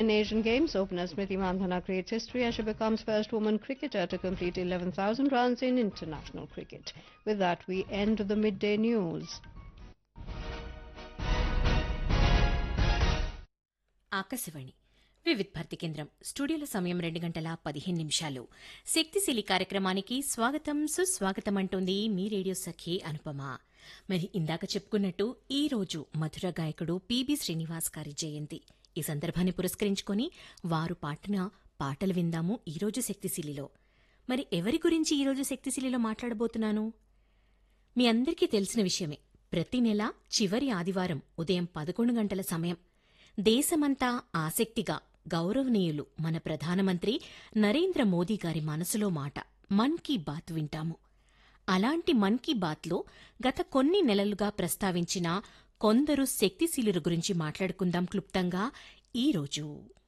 in Asian Games, opener Smriti Mandhana creates history as she becomes first woman cricketer to complete 11,000 runs in international cricket. With that, we end the midday news. Akashvani Vividh Bharati కేంద్రం స్టూడియోల సమయం రెండు గంటల పదిహేను నిమిషాలు శక్తిశీలి కార్యక్రమానికి స్వాగతం సుస్వాగతం అంటోంది మీ రేడియో సఖి అనుపమ మరి ఇందాక చెప్పుకున్నట్టు ఈ రోజు మధుర గాయకుడు పిబి శ్రీనివాస్ గారి జయంతి ఈ సందర్భాన్ని పురస్కరించుకొని వారు పాడిన పాటలు విందాము ఈరోజు శక్తిశీలిలో మరి ఎవరి గురించి ఈరోజు శక్తిశీలిలో మాట్లాడబోతున్నాను మీ అందరికీ తెలిసిన విషయమే ప్రతి నెల చివరి ఆదివారం ఉదయం పదకొండు గంటల సమయం దేశమంతా ఆసక్తిగా గౌరవనీయులు మన ప్రధానమంత్రి నరేంద్ర మోదీ గారి మనసులో మాట మన్ కీ బాత్ వింటాము అలాంటి మన్ కీ బాత్లో గత కొన్ని నెలలుగా ప్రస్తావించిన కొందరు శక్తిశీలుల గురించి మాట్లాడుకుందాం క్లుప్తంగా ఈరోజు